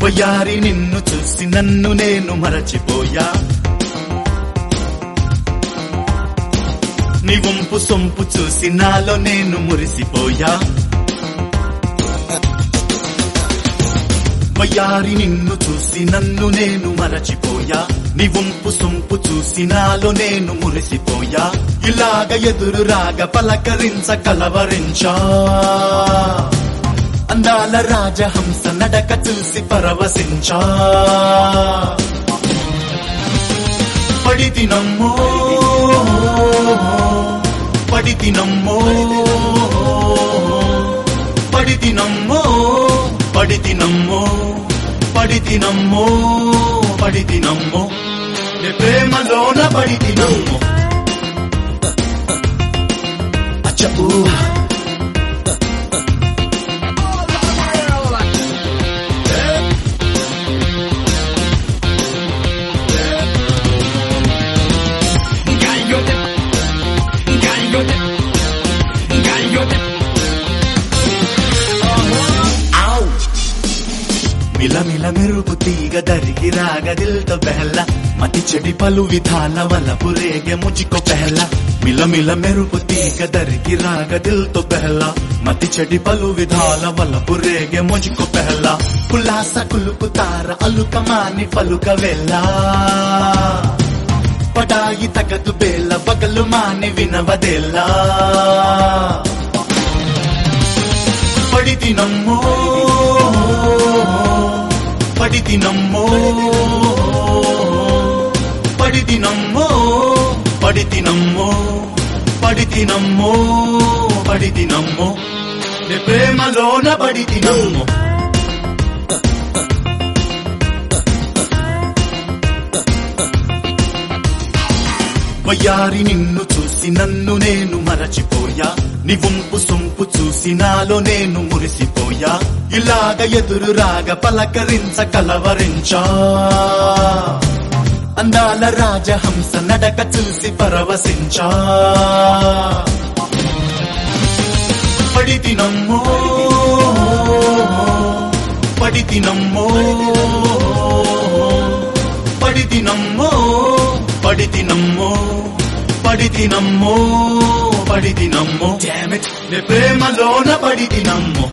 వయ్యారి నిన్ను చూసి నన్ను నేను మరచిపోయా నీ వంపు సొంపు చూసి నాలో నేను మురిసిపోయా వయ్యారి నిన్ను చూసి నన్ను నేను మరచిపోయా నీ వంపు సొంపు చూసి నాలో నేను మురిసిపోయా ఇలాగ ఎదురు రాగ పలకరించ కలవరించా అందాల రాజహంస నడక చూసి పరవశించా పడితి నమ్మో పడితి నమ్మో పడితి నమ్మో పడితి నమ్మో పడితి నమ్మో పడితి నమ్మో నే ప్రేమలోన పడితి నమ్మో అచ్చూ Gallote, gallote, gallote. మిలమిల మెరుపు తీగ దరికి రాగ దిల్ తో బెహల మతి చెడి పలు విధాల వలపు రేగె ముజికో పెహల మిలమిల మెరుపు తీగ దరికి రాగ దిల్ తో బెహల మతి చెడి పలు విధాల వలపు రేగె ముజికో పెహల కులాస కులుకు తార అలుక మాని పలుక వెళ్ళ పటాయి తగదు బేల బగలు మాని వినవదెల్లా పడితి నమ్మో పడితి నమ్మో పడితి నమ్మో పడితి నమ్మో పడితి నమ్మో పడితి నమ్మో నే ప్రేమలోన పడితి నమ్మో వయ్యారి నిన్ను చూసి నన్ను నేను మరచిపోయా నీ వంపు సొంపు చూసి నాలో నేను మురిసిపోయా ఇలాగ ఎదురు రాగ పలకరించ కలవరించా అందాల రాజహంస నడక చూసి పరవశించా పడితి నమ్మో పడితి నమ్మో పడితి నమ్మో పడితి నమ్మో పడితి నమ్మో పడితి నమ్మో నే ప్రేమలోన పడితి నమ్మో